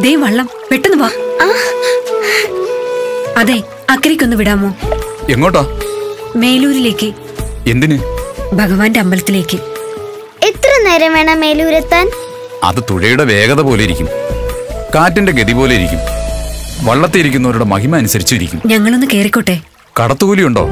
ദേ വള്ളം പെട്ടെന്ന് വാ അതെ അക്കരയ്ക്കൊന്ന് വിടാമോ എങ്ങോട്ടാ മേലൂരിലേക്ക് എന്തിന് ഭഗവാന്റെ അമ്പലത്തിലേക്ക് എത്ര നേരം വേണം മേലൂരെത്താൻ അത് തുഴയുടെ വേഗത പോലെ ഇരിക്കും കാറ്റിന്റെ ഗതി പോലെ ഇരിക്കും വള്ളത്തിരിക്കുന്നവരുടെ മഹിമ അനുസരിച്ചിരിക്കും ഞങ്ങളൊന്ന് കേറിക്കോട്ടെ കടത്തുകൂലി ഉണ്ടോ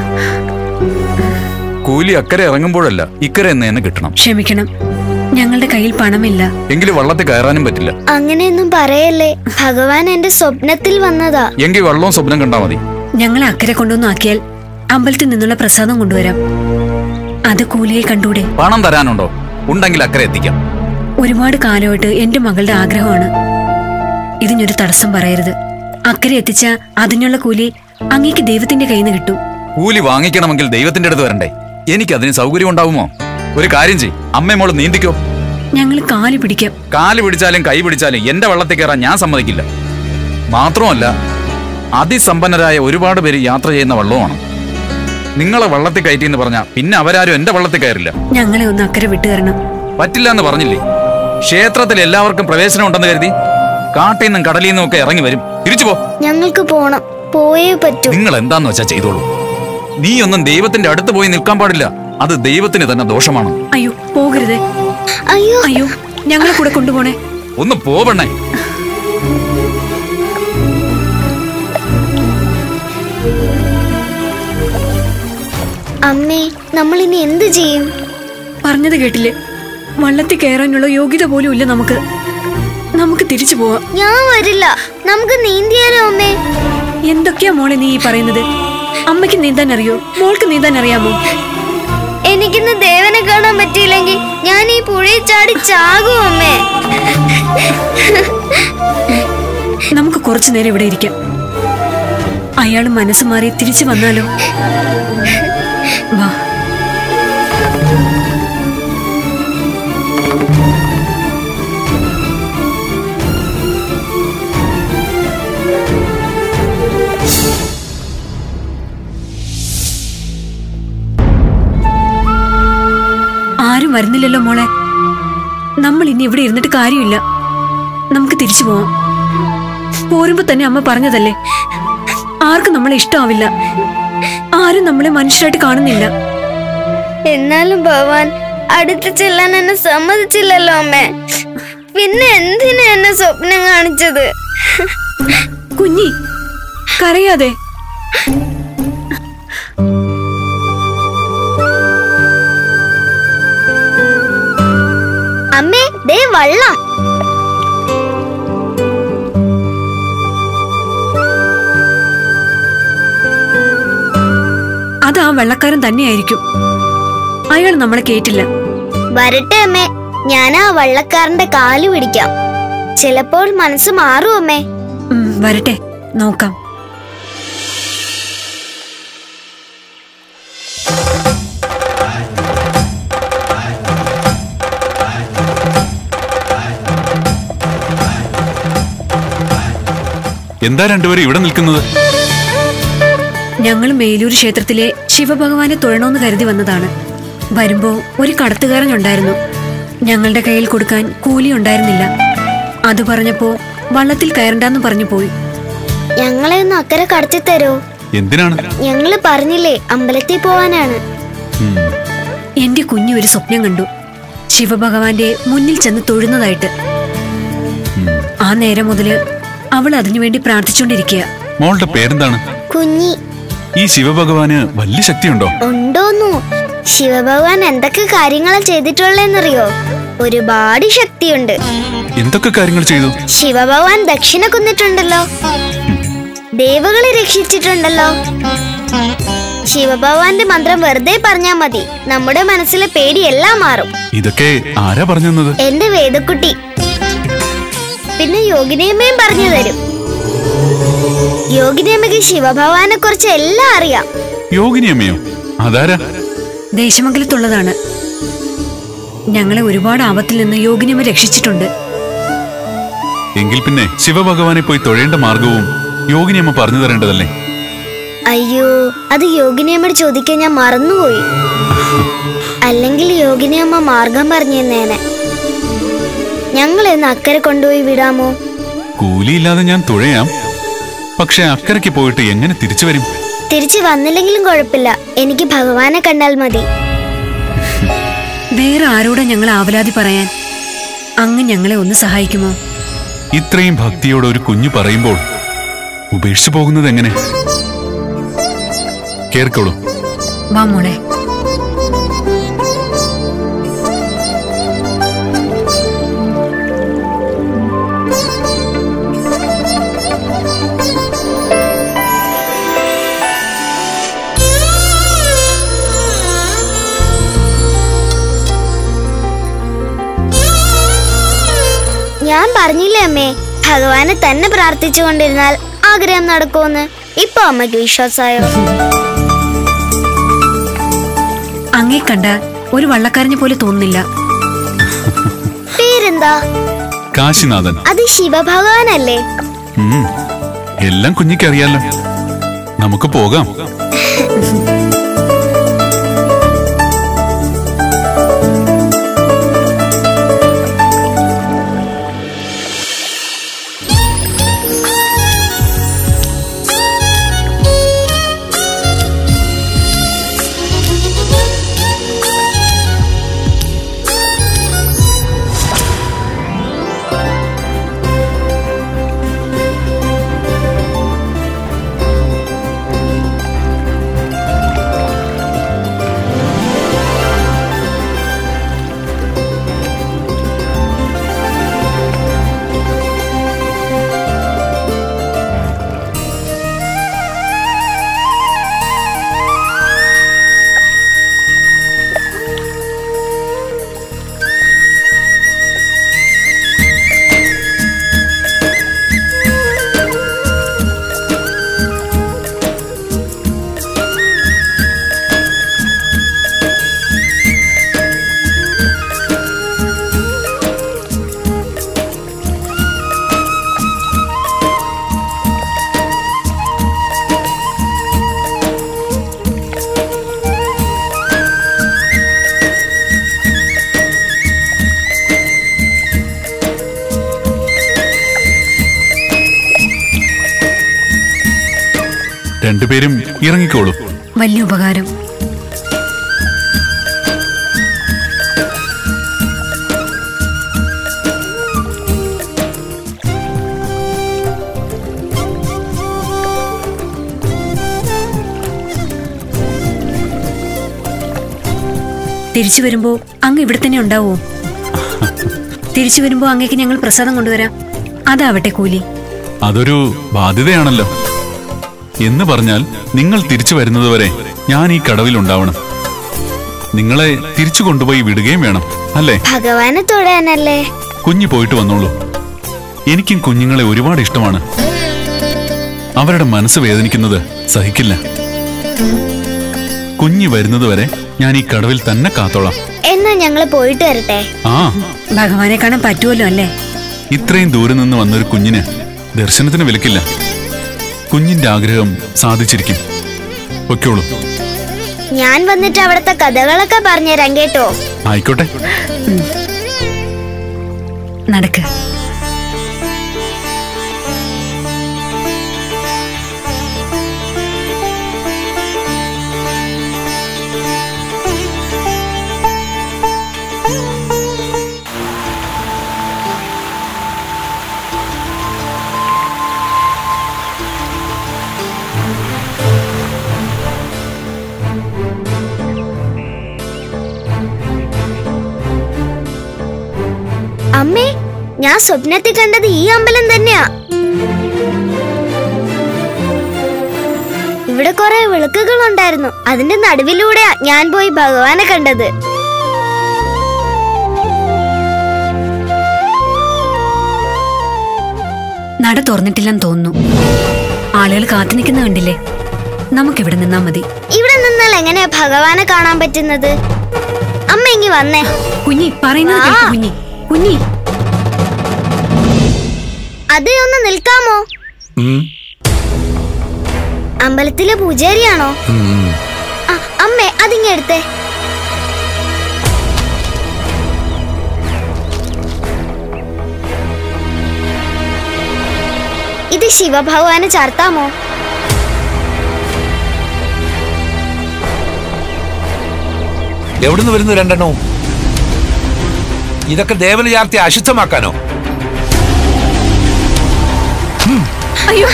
കൂലി അക്കരെ ഇറങ്ങുമ്പോഴല്ല ഇക്കരെ എന്ന് തന്നെ കിട്ടണം ക്ഷമിക്കണം ഞങ്ങളുടെ കയ്യിൽ പണമില്ല എങ്കിലും വള്ളത്തിൽ കയറാനും പറ്റില്ല അങ്ങനെയൊന്നും പറയല്ലേ ഭഗവാൻ എന്റെ സ്വപ്നത്തിൽ വന്നതാ എങ്കിൽ വള്ളവും സ്വപ്നം കണ്ടാ മതി ഞങ്ങളെ അക്കരെ കൊണ്ടുവന്നാക്കിയാൽ അമ്പലത്തിൽ നിന്നുള്ള പ്രസാദം കൊണ്ടുവരാം അത് കൂലിയെ കണ്ടൂടെ പണം തരാനുണ്ടോ ഉണ്ടെങ്കിൽ അക്കരെ എത്തിക്കാം ഒരുപാട് കാലമായിട്ട് എന്റെ മകളുടെ ആഗ്രഹമാണ് ഇതിനൊരു തടസ്സം പറയരുത് അക്കരെ എത്തിച്ച അതിനുള്ള കൂലി അങ്ങേക്ക് ദൈവത്തിന്റെ കയ്യിൽ നിന്ന് കിട്ടും കൂലി വാങ്ങിക്കണമെങ്കിൽ ദൈവത്തിന്റെ അടുത്ത് വരണ്ടേ എനിക്ക് അതിന് സൗകര്യം ഉണ്ടാവുമോ ഒരു കാര്യം ചെയ് അമ്മയോട് നീന്തിക്കോ ഞങ്ങൾ കാല് പിടിക്കാം കാല് പിടിച്ചാലും കൈ പിടിച്ചാലും എന്റെ വള്ളത്തിൽ കയറാൻ ഞാൻ സമ്മതിക്കില്ല മാത്രമല്ല അതിസമ്പന്നരായ ഒരുപാട് പേര് യാത്ര ചെയ്യുന്ന വള്ളവുമാണ് നിങ്ങളെ വള്ളത്തിൽ കയറ്റി എന്ന് പറഞ്ഞാൽ പിന്നെ അവരാരും എന്റെ വള്ളത്തിൽ കയറില്ല ഞങ്ങളെ ഒന്ന് അക്കരെ വിട്ടുതരണം പറ്റില്ല എന്ന് പറഞ്ഞില്ലേ ക്ഷേത്രത്തിൽ എല്ലാവർക്കും പ്രവേശനം ഉണ്ടെന്ന് കരുതി കാട്ടിൽ നിന്നും കടലിൽ നിന്നും ഒക്കെ ഇറങ്ങി വരും തിരിച്ചു പോ ഞങ്ങൾക്ക് പോണം പോയേ പറ്റൂ നിങ്ങൾ എന്താന്ന് വെച്ചാ ചെയ്തോളൂ നീ ഒന്നും ദൈവത്തിന്റെ അടുത്ത് പോയി നിൽക്കാൻ പാടില്ല അത് ദൈവത്തിന് തന്നെ ദോഷമാണ് അയ്യോ പോകരുതേ അയ്യോ അയ്യോ ഞങ്ങളെ കൂടെ കൊണ്ടുപോണേ ഒന്ന് പോവണ്ണേ അമ്മേ നമ്മൾ ഇനി എന്ത് ചെയ്യും പറഞ്ഞത് കേട്ടില്ലേ വള്ളത്തിൽ കയറാനുള്ള യോഗ്യത പോലും ഇല്ല നമുക്ക് നമുക്ക് തിരിച്ചു പോവാം ഞാൻ വരില്ല നമുക്ക് നീന്തിയാലോ അമ്മേ എന്തൊക്കെയാ മോളെ നീ ഈ പറയുന്നത് അമ്മയ്ക്ക് നീന്താൻ അറിയോ മോൾക്ക് നീന്താൻ അറിയാമോ എനിക്കിന്ന് ദേവനെ കാണാൻ പറ്റിയില്ലെങ്കിൽ ഞാൻ ഈ പുഴയിൽ ചാടി ചാകും അമ്മേ നമുക്ക് കുറച്ചു നേരം ഇവിടെ ഇരിക്കാം അയാൾ മനസ്സ് മാറി തിരിച്ചു വന്നാലോ വാ ആരും വരുന്നില്ലല്ലോ മോളെ നമ്മൾ ഇനി ഇവിടെ ഇരുന്നിട്ട് കാര്യമില്ല നമുക്ക് തിരിച്ചു പോവാം പോരുമ്പോ തന്നെ അമ്മ പറഞ്ഞതല്ലേ ആർക്കും നമ്മളെ ഇഷ്ടമാവില്ല ആരും നമ്മളെ മനുഷ്യരായിട്ട് കാണുന്നില്ല എന്നാലും ഭഗവാൻ അടുത്ത് ചെല്ലാൻ എന്നെ സമ്മതിച്ചില്ലല്ലോ അമ്മേ പിന്നെ എന്തിനാ എന്നെ സ്വപ്നം കാണിച്ചത് കുഞ്ഞി കരയാതെ അമ്മേ ദേ വള്ളം അത് ആ വെള്ളക്കാരൻ തന്നെയായിരിക്കും അയാൾ നമ്മളെ കേട്ടില്ല വരട്ടെ അമ്മേ ഞാൻ ആ വള്ളക്കാരന്റെ കാല് പിടിക്കാം ചിലപ്പോൾ മനസ്സ് മാറും അമ്മേ ഉം, വരട്ടെ നോക്കാം എന്താ രണ്ടുപേരും ഇവിടെ നിൽക്കുന്നത് ഞങ്ങൾ മേലൂർ ക്ഷേത്രത്തിലെ ശിവഭഗവാനെ തൊഴണമെന്ന് കരുതി വന്നതാണ് വരുമ്പോ ഒരു കടത്തുകാരൻ ഉണ്ടായിരുന്നു ഞങ്ങളുടെ കയ്യിൽ കൊടുക്കാൻ കൂലി ഉണ്ടായിരുന്നില്ല അത് പറഞ്ഞപ്പോ വള്ളത്തിൽ കയറണ്ടെന്ന് പറഞ്ഞു പോയി ഞങ്ങളെ ഒന്ന് അക്കരെ കടത്തി തരോ എന്തിനാണ് ഞങ്ങള് പറഞ്ഞില്ലേ അമ്പലത്തിൽ പോവാനാണ് ഉം. എന്റെ കുഞ്ഞു ഒരു സ്വപ്നം കണ്ടു ശിവഭഗവാന്റെ മുന്നിൽ ചെന്ന് തൊഴുന്നതായിട്ട് ആ നേരം മുതല് അവൾ അതിനുവേണ്ടി പ്രാർത്ഥിച്ചുകൊണ്ടിരിക്കുക മോളുടെ പേരെന്താണ് കുഞ്ഞി ഈ ശിവഭഗവാന് വലിയ ശക്തിയുണ്ടോ ഉണ്ടോന്നു ശിവഭഗവാൻ എന്തൊക്കെ കാര്യങ്ങളാ ചെയ്തിട്ടുള്ളതെന്നറിയോ ഒരുപാട് ശക്തിയുണ്ട് എന്തൊക്കെ കാര്യങ്ങൾ ചെയ്തു ശിവഭഗവാൻ ദക്ഷിണ കൊന്നിട്ടുണ്ടല്ലോ ദേവകളെ രക്ഷിച്ചിട്ടുണ്ടല്ലോ ശിവഭഗവാന്റെ മന്ത്രം വെറുതെ പറഞ്ഞാ മതി നമ്മുടെ മനസ്സിലെ പേടിയെല്ലാം മാറും ഇതൊക്കെ ആരാ പറഞ്ഞു തന്നത് എന്റെ വേദക്കുട്ടി പിന്നെ യോഗിനിയമ്മയും പറഞ്ഞു തരും യോഗിനിയമ്മയ്ക്ക് ശിവഭഗവാനെ കുറിച്ച് എല്ലാം അറിയാം യോഗിനി അമ്മയോ അതാരാ ദേശമംഗലത്തുള്ളതാണ് ഞങ്ങളെ ഒരുപാട് ആപത്തിൽ നിന്ന് യോഗിനിയമ്മ രക്ഷിച്ചിട്ടുണ്ട് എങ്കിൽ പിന്നെ ശിവഭഗവാനെ പോയി തൊഴേണ്ട മാർഗവും യോഗിനി അമ്മ പറഞ്ഞു തരേണ്ടതല്ലേ അയ്യോ അത് യോഗിനിയമ്മയോട് ചോദിക്കാൻ ഞാൻ മറന്നുപോയി അല്ലെങ്കിൽ യോഗിനിയമ്മ മാർഗം പറഞ്ഞു തന്നേനെ ഞങ്ങളെ ഒന്ന് അക്കരെ കൊണ്ടുപോയി വിടാമോ കൂലിയില്ലാതെ ഞാൻ തുഴയാം പക്ഷെ അക്കരയ്ക്ക് പോയിട്ട് എങ്ങനെ തിരിച്ചു വരും തിരിച്ചു വന്നില്ലെങ്കിലും കുഴപ്പമില്ല എനിക്ക് ഭഗവാനെ കണ്ടാൽ മതി വേറെ ആരോടാ ഞങ്ങൾ ആവലാതി പറയാൻ അങ്ങ് ഞങ്ങളെ ഒന്ന് സഹായിക്കുമോ ഇത്രയും ഭക്തിയോടെ ഒരു കുഞ്ഞു പറയുമ്പോൾ ഉപേക്ഷിച്ചു പോകുന്നത് എങ്ങനെ കേർക്കോളൂ വാ മോളെ ഞാൻ പറഞ്ഞില്ലേ അമ്മേ ഭഗവാനെ തന്നെ പ്രാർത്ഥിച്ചുകൊണ്ടിരുന്നാൽ ആഗ്രഹം നടക്കുമെന്ന് ഇപ്പൊ അമ്മയ്ക്ക് വിശ്വാസമായോ അങ്ങേ കണ്ട ഒരു വള്ളക്കാരനെ പോലെ തോന്നുന്നില്ല പേരെന്താ കാശിനാഥൻ അത് ശിവഭഗവാനല്ലേ ഉം. എല്ലാം കുഞ്ഞിക്കറിയാലോ നമുക്ക് പോകാം രണ്ടുപേരും ഇറങ്ങിക്കോളൂ വലിയ ഉപകാരം തിരിച്ചു വരുമ്പോ അങ്ങ് ഇവിടെ തന്നെ ഉണ്ടാവോ തിരിച്ചു വരുമ്പോ അങ്ങേക്ക് ഞങ്ങൾ പ്രസാദം കൊണ്ടുവരാം അതാവട്ടെ കൂലി അതൊരു ബാധ്യതയാണല്ലോ എന്ന് പറഞ്ഞാൽ നിങ്ങൾ തിരിച്ചു വരുന്നതുവരെ ഞാൻ ഈ കടവിൽ ഉണ്ടാവണം നിങ്ങളെ തിരിച്ചു കൊണ്ടുപോയി വിടുകയും വേണം അല്ലേ ഭഗവാനെ തൊഴാനല്ലേ കുഞ്ഞു പോയിട്ട് വന്നോളൂ എനിക്കും കുഞ്ഞുങ്ങളെ ഒരുപാട് ഇഷ്ടമാണ് അവരുടെ മനസ്സ് വേദനിക്കുന്നത് സഹിക്കില്ല കുഞ്ഞു വരുന്നതുവരെ ഞാൻ ഈ കടവിൽ തന്നെ കാത്തോളാം എന്നാ ഞങ്ങള് പോയിട്ട് വരട്ടെ ആ ഭഗവാനെ കാണാൻ പറ്റുമല്ലോ അല്ലേ ഇത്രയും ദൂരെ നിന്ന് വന്നൊരു കുഞ്ഞിന് ദർശനത്തിന് വിലക്കില്ല കുഞ്ഞിന്റെ ആഗ്രഹം സാധിച്ചിരിക്കും ഒക്കെയുള്ളൂ ഞാൻ വന്നിട്ട് അവിടുത്തെ കഥകളൊക്കെ പറഞ്ഞുതരാം കേട്ടോ ആയിക്കോട്ടെ നടക്ക് അമ്മേ ഞാൻ സ്വപ്നത്തിൽ കണ്ടത് ഈ അമ്പലം തന്നെയാ ഇവിടെ കുറെ വിളക്കുകൾ ഉണ്ടായിരുന്നു അതിന്റെ നടുവിലൂടെയാ ഞാൻ പോയി ഭഗവാനെ കണ്ടത് നട തുറന്നിട്ടില്ലെന്ന് തോന്നുന്നു ആളുകൾ കാത്തു നിൽക്കുന്ന കണ്ടില്ലേ നമുക്കിവിടെ നിന്നാ മതി ഇവിടെ നിന്നാൽ എങ്ങനെയാ ഭഗവാനെ കാണാൻ പറ്റുന്നത് അമ്മ ഇങ്ങി വന്നേ കുഞ്ഞി പറയുന്നത് കേൾക്ക് കുഞ്ഞി കുഞ്ഞി അതേ ഒന്ന് നിൽക്കാമോ അമ്പലത്തിലെ പൂജാരിയാണോ ആ, അമ്മേ അതിങ്ങെടുത്തേ ശിവഭഗവാനെ ചാർത്താമോ എവിടുന്ന് വരുന്നു രണ്ടെണ്ണവും ഇതൊക്കെ ദേവന ചാർത്തി അശുദ്ധമാക്കാനോ അയ്യോ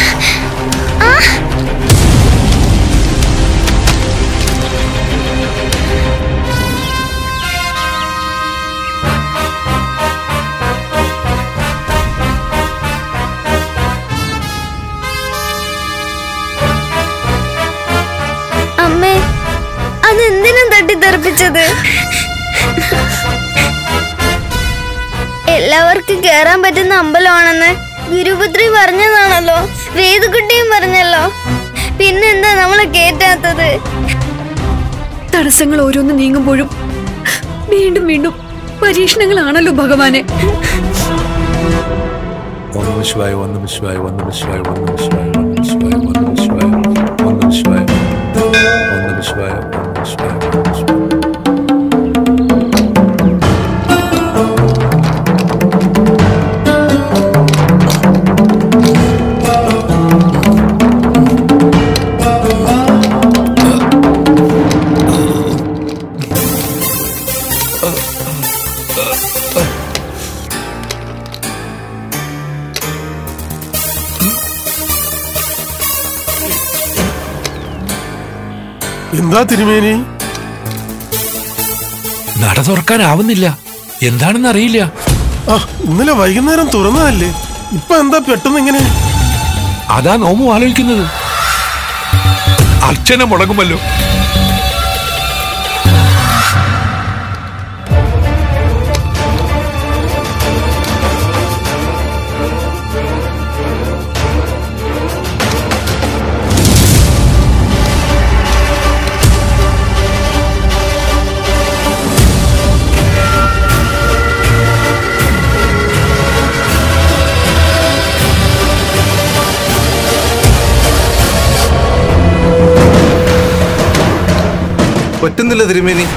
അമ്മേ അതെന്തിനും തട്ടിത്തെറിപ്പിച്ചത് എല്ലാവർക്കും കേറാൻ പറ്റുന്ന അമ്പലമാണെന്ന് ഗുരുപുത്രി പറഞ്ഞതാണല്ലോ വേദുകുട്ടിയും പറഞ്ഞല്ലോ പിന്നെന്താ നമ്മളെ കേറ്റാത്തത് തടസ്സങ്ങൾ ഓരോന്ന് നീങ്ങുമ്പോഴും വീണ്ടും വീണ്ടും പരീക്ഷണങ്ങളാണല്ലോ ഭഗവാനെ ഓം നമഃ ശിവായ ഓം നമഃ ശിവായ ഓം നമഃ ശിവായ ഓം നമഃ ശിവായ ഓം നമഃ ശിവായ ഓം നമഃ ശിവായ ഓം നമഃ ശിവായ ഓം നമഃ ശിവായ ഓം നമഃ ശിവായ ഓം നമഃ ശിവായ എന്താ തിരുമേനി നട തുറക്കാനാവുന്നില്ല എന്താണെന്ന് അറിയില്ല ആ ഇന്നലെ വൈകുന്നേരം തുറന്നതല്ലേ ഇപ്പൊ എന്താ പെട്ടെന്ന് ഇങ്ങനെ അതാ നോമു ആലോചിക്കുന്നത് അർച്ചന മുടങ്ങുമല്ലോ പറ്റുന്നില്ല തിരുമേനി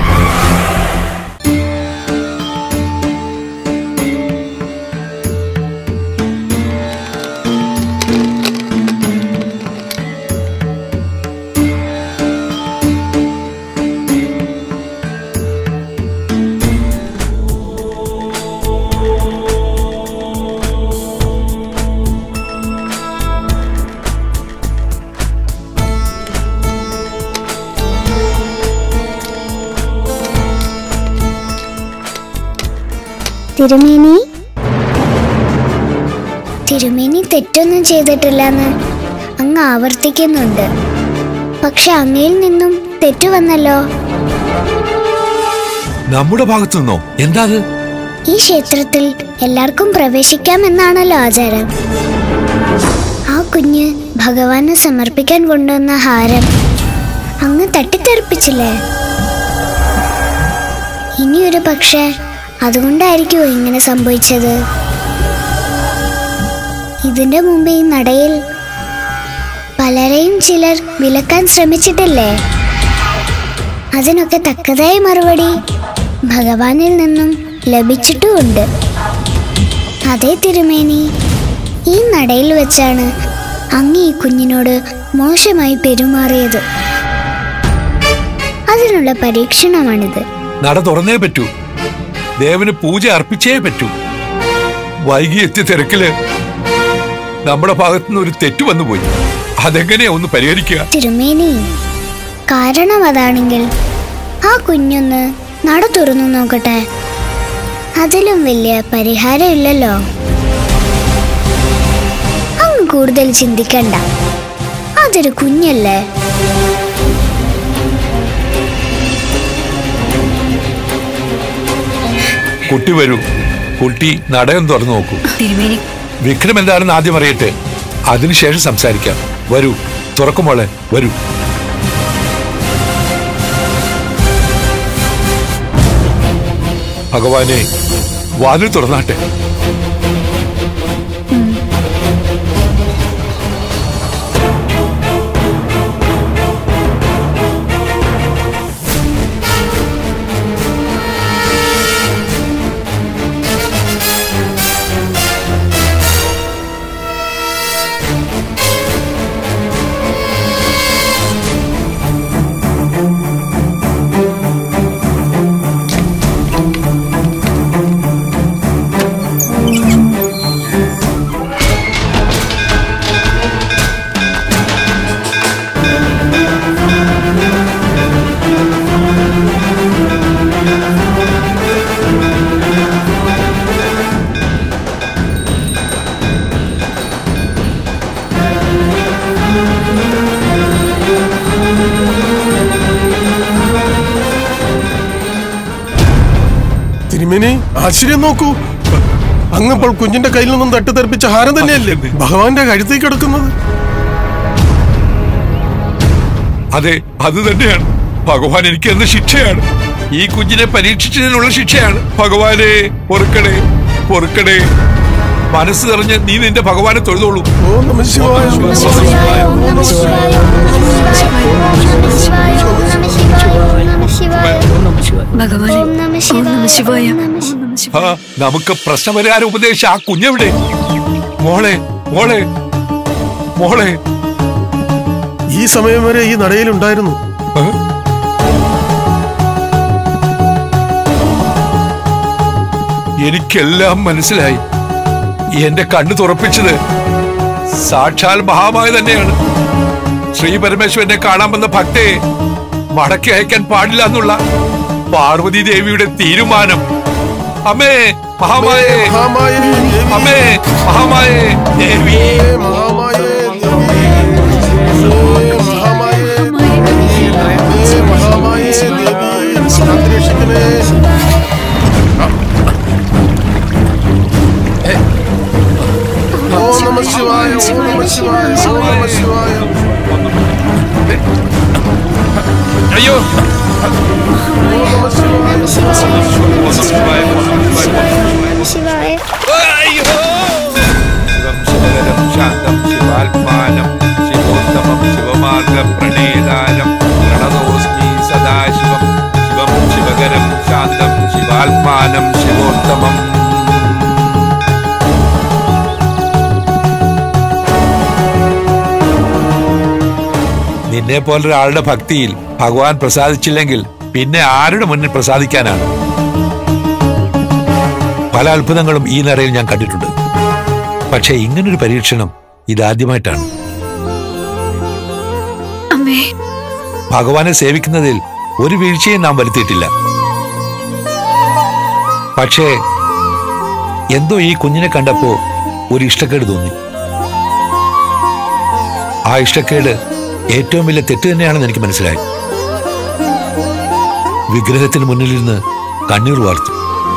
തിരുമേനി തിരുമേനി തെറ്റൊന്നും ചെയ്തിട്ടില്ലെന്ന് അങ്ങ് ആവർത്തിക്കുന്നുണ്ട് പക്ഷെ അങ്ങയിൽ നിന്നും തെറ്റു വന്നല്ലോ നമ്മുടെ ഭാഗത്തു നിന്നോ എന്താ അത് ഈ ക്ഷേത്രത്തിൽ എല്ലാവർക്കും പ്രവേശിക്കാമെന്നാണല്ലോ ആചാരം ആ കുഞ്ഞ് ഭഗവാന് സമർപ്പിക്കാൻ കൊണ്ടുവന്ന ഹാരം അങ്ങ് തട്ടിത്തെറിപ്പിച്ചില്ലേ ഇനിയൊരു പക്ഷേ അതുകൊണ്ടായിരിക്കുമോ ഇങ്ങനെ സംഭവിച്ചത് ഇതിന്റെ മുമ്പ് ഈ നടയിൽ പലരെയും ചിലർ വിലക്കാൻ ശ്രമിച്ചിട്ടില്ലേ അതിനൊക്കെ തക്കതായ മറുപടി ഭഗവാനിൽ നിന്നും ലഭിച്ചിട്ടുമുണ്ട് അതേ തിരുമേനി ഈ നടയിൽ വെച്ചാണ് അങ്ങ് ഈ കുഞ്ഞിനോട് മോശമായി പെരുമാറിയത് അതിനുള്ള പരീക്ഷണമാണിത് നട തുറന്നേ പറ്റൂ ദേവന് പൂജ അർപ്പിച്ചേ പറ്റൂ വൈകി എത്തിയ തിരക്കില് നമ്മുടെ ഭാഗത്തുനിന്ന് ഒരു തെറ്റ് വന്നുപോയി അതെങ്ങനെയാ ഒന്ന് പരിഹരിക്കുക തിരുമേനി കാരണം അതാണെങ്കിൽ ആ കുഞ്ഞൊന്ന് നട തുറന്നു നോക്കട്ടെ അതിലും വലിയ പരിഹാരമില്ലല്ലോ അങ്ങ് കൂടുതൽ ചിന്തിക്കണ്ട അതൊരു കുഞ്ഞല്ലേ കുട്ടി വരൂ കുട്ടി നടയം തുറന്നു നോക്കൂ തിരുമേനി വിക്രം എന്താണെന്ന് ആദ്യം അറിയട്ടെ അതിനുശേഷം സംസാരിക്കാം വരൂ തുറക്കുമോളെ വരൂ ഭഗവാനെ വാതിൽ തുറന്നാട്ടെ തിരുമേനി ആശ്ചര്യം നോക്കൂ അങ്ങപ്പോൾ കുഞ്ഞിന്റെ കയ്യിൽ നിന്നും തട്ടിത്തെറിപ്പിച്ച ഹാരം തന്നെയല്ലേ ഭഗവാന്റെ കഴുത്തേക്ക് കിടക്കുന്നത് അതെ അത് തന്നെയാണ് ഭഗവാൻ എനിക്ക് എന്ന ശിക്ഷയാണ് ഈ കുഞ്ഞിനെ പരീക്ഷിച്ചതിനുള്ള ശിക്ഷയാണ് ഭഗവാനെ പൊറുക്കണേ പൊറുക്കണേ മനസ്സ് നിറഞ്ഞ് നീ നിന്റെ ഭഗവാനെ തൊഴുതോളൂ ഓ നമ ശിവായ ഓം നമഃ ശിവായ. ഓം നമഃ ശിവായ ഓം നമഃ ശിവായ ഓം നമഃ ശിവായ ഓം നമഃ ശിവായ ഭഗവാനെ ഓം നമഃ ഓം നമ ശിവായ ഓം നമഃ ഓം നമ ശിവായ ആ, നമുക്ക് പ്രശ്നപരിഹാരം ഉപദേശിച്ച ആ കുഞ്ഞെവിടെ മോളെ മോളെ മോളെ ഈ സമയം വരെ ഈ നടയിൽ ഉണ്ടായിരുന്നു ആ? എനിക്കെല്ലാം മനസ്സിലായി എന്റെ കണ്ണു തുറപ്പിച്ചത് സാക്ഷാൽ മഹാമായ തന്നെയാണ് ശ്രീ പരമേശ്വരനെ കാണാൻ വന്ന ഭക്തയെ മടക്കി അയക്കാൻ പാടില്ല എന്നുള്ള പാർവതി ദേവിയുടെ തീരുമാനം അമ്മേ മഹാമായേ മഹാമായ ദേവി. അമ്മേ മഹാമായേ ദേവി ഹേ മഹാമായ ദേവി. ഹേ മഹാമായ ഹേ മഹാമായ ദേവി. സംരക്ഷിക്കണേ. ഓം നമ ശിവായ ഓം നമ ശിവായ ഓം നമ ശിവായ അയ്യോ ഓം നമ ശിവായ ശിവായ അയ്യോ ശിവം ശിവകരം ശാന്തം ശിവാത്മാനം ശിവോത്തമം ശിവമാർഗ പ്രണേതാരം പ്രണതോസ്മി സദാശിവം ശിവം ശിവകരം ശാന്തം ശിവാത്മാനം ശിവോത്തമം നിന്നെ പോലൊരാളുടെ ഭക്തിയിൽ ഭഗവാൻ പ്രസാദിച്ചില്ലെങ്കിൽ പിന്നെ ആരുടെ മുന്നിൽ പ്രസാദിക്കാനാണ് പല അത്ഭുതങ്ങളും ഈ നിറയിൽ ഞാൻ കണ്ടിട്ടുണ്ട് പക്ഷേ ഇങ്ങനൊരു പരീക്ഷണം ഇതാദ്യമായിട്ടാണ് അമ്മേ ഭഗവാനെ സേവിക്കുന്നതിൽ ഒരു വീഴ്ചയും നാം വരുത്തിയിട്ടില്ല പക്ഷേ എന്തോ ഈ കുഞ്ഞിനെ കണ്ടപ്പോ ഒരു ഇഷ്ടക്കേട് തോന്നി ആ ഇഷ്ടക്കേട് ഏറ്റവും വലിയ തെറ്റ് തന്നെയാണെന്ന് എനിക്ക് മനസ്സിലായി വിഗ്രഹത്തിന് മുന്നിലിരുന്ന് കണ്ണീർ വാർത്തു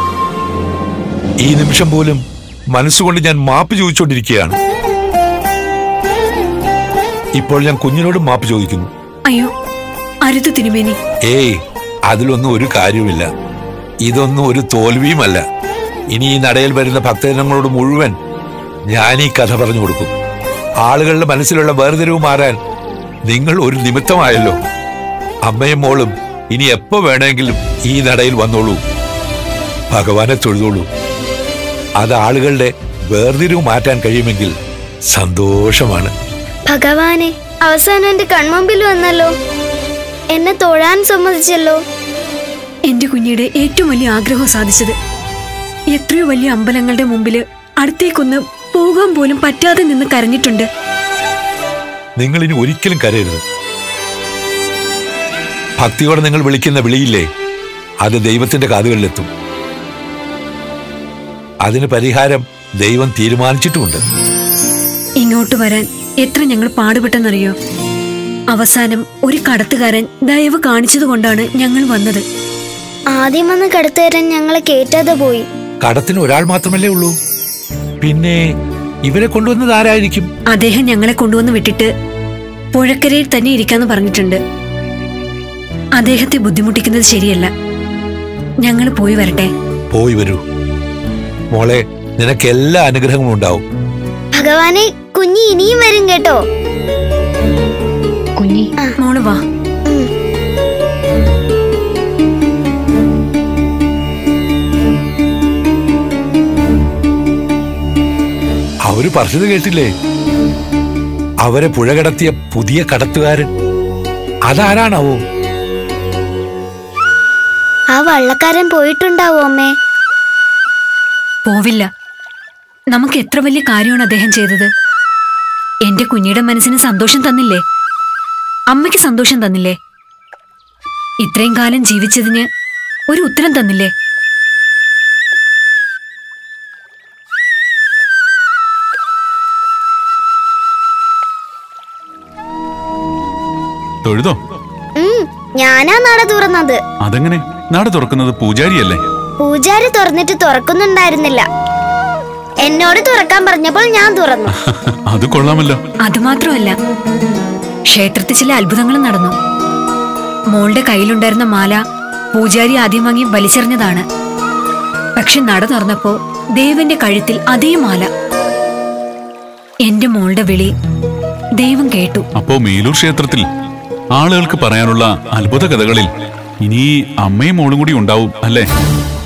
ഈ നിമിഷം പോലും മനസ്സുകൊണ്ട് ഞാൻ മാപ്പ് ചോദിച്ചുകൊണ്ടിരിക്കുകയാണ് ഇപ്പോൾ ഞാൻ കുഞ്ഞിനോട് മാപ്പ് ചോദിക്കുന്നു അയ്യോ അരുത് തിരുമേനി ഏയ് അതിലൊന്നും ഒരു കാര്യവുമില്ല ഇതൊന്നും ഒരു തോൽവിയുമല്ല ഇനി ഈ നടയിൽ വരുന്ന ഭക്തജനങ്ങളോട് മുഴുവൻ ഞാൻ ഈ കഥ പറഞ്ഞു കൊടുക്കും ആളുകളുടെ മനസ്സിലുള്ള വേർതിരിവ് മാറാൻ നിങ്ങൾ ഒരു നിമിത്തമായല്ലോ അമ്മയും മോളും ഇനി എപ്പോ വേണമെങ്കിലും ഈ നടയിൽ വന്നോളൂ ഭഗവാനെ തൊഴുതോളൂ അത് ആളുകളുടെ വേർതിരിവ് മാറ്റാൻ കഴിയുമെങ്കിൽ സന്തോഷമാണ് ഭഗവാനെ അവസാനം എന്റെ കൺമുമ്പിൽ വന്നല്ലോ എന്നെ തൊഴാൻ സമ്മതിച്ചല്ലോ എന്റെ കുഞ്ഞിയുടെ ഏറ്റവും വലിയ ആഗ്രഹം സാധിച്ചത് എത്രയോ വലിയ അമ്പലങ്ങളുടെ മുമ്പില് അടുത്തേക്കൊന്ന് പോകാൻ പോലും പറ്റാതെ നിന്ന് കരഞ്ഞിട്ടുണ്ട് നിങ്ങൾ ഇനി ഒരിക്കലും കരയരുത് ഭക്തിയോടെ നിങ്ങൾ വിളിക്കുന്ന വിളിയില്ലേ അത് ദൈവത്തിന്റെ കാതുകളിലെത്തും അതിന് പരിഹാരം ദൈവം തീരുമാനിച്ചിട്ടുമുണ്ട് ഇങ്ങോട്ട് വരാൻ എത്ര ഞങ്ങൾ പാടുപെട്ടെന്നറിയോ അവസാനം ഒരു കടത്തുകാരൻ ദയവ് കാണിച്ചതുകൊണ്ടാണ് ഞങ്ങൾ വന്നത് ആദ്യം വന്ന് കടത്തുതരാൻ ഞങ്ങളെ കേറ്റാതെ പോയി കടത്തിന് ഒരാൾ മാത്രമല്ലേ ഉള്ളൂ പിന്നെ ഇവരെ കൊണ്ടുവന്നത് ആരായിരിക്കും അദ്ദേഹം ഞങ്ങളെ കൊണ്ടുവന്ന് വിട്ടിട്ട് പുഴക്കരയിൽ തന്നെ ഇരിക്കാന്ന് പറഞ്ഞിട്ടുണ്ട് അദ്ദേഹത്തെ ബുദ്ധിമുട്ടിക്കുന്നത് ശരിയല്ല ഞങ്ങൾ പോയി വരട്ടെ പോയി വരൂ മോളെ നിനക്ക് എല്ലാ അനുഗ്രഹങ്ങളും ഉണ്ടാവും ഭഗവാനെ കുഞ്ഞി ഇനിയും വരും കേട്ടോ കുഞ്ഞി മോള് വാ അവര് പറഞ്ഞത് കേട്ടില്ലേ അവരെ പുഴ കടത്തിയ പുതിയ കടത്തുകാരൻ അതാരാണാവോ ആ വള്ളക്കാരൻ പോയിട്ടുണ്ടാവോ അമ്മേ പോവില്ല നമുക്ക് എത്ര വലിയ കാര്യമാണ് അദ്ദേഹം ചെയ്തത് എന്റെ കുഞ്ഞിയുടെ മനസ്സിന് സന്തോഷം തന്നില്ലേ അമ്മയ്ക്ക് സന്തോഷം തന്നില്ലേ ഇത്രയും കാലം ജീവിച്ചതിന് ഒരു ഉത്തരം തന്നില്ലേ തൊഴുതോ ഉം ഞാനാ നട തുറന്നത് അതെങ്ങനെ നട തുറക്കുന്നത് പൂജാരിയല്ലേ പൂജാരി തുറന്നിട്ട് തുറക്കുന്നുണ്ടായിരുന്നില്ല എന്നോട് തുറക്കാൻ പറഞ്ഞപ്പോൾ ഞാൻ തുറന്നു അത് കൊള്ളാമല്ലോ അതുമാത്രമല്ല ക്ഷേത്രത്തിൽ ചില അത്ഭുതങ്ങളും നടന്നു മോളുടെ കയ്യിലുണ്ടായിരുന്ന മാല പൂജാരി ആദ്യം വാങ്ങി വലിച്ചെറിഞ്ഞതാണ് പക്ഷെ നട തുറന്നപ്പോ ദേവന്റെ കഴുത്തിൽ അതേ മാല എന്റെ മോളുടെ വിളി ദൈവം കേട്ടു അപ്പോ മേലൂർ ക്ഷേത്രത്തിൽ ആളുകൾക്ക് പറയാനുള്ള അത്ഭുത കഥകളിൽ ഇനി അമ്മയും മോളും കൂടി ഉണ്ടാവും അല്ലേ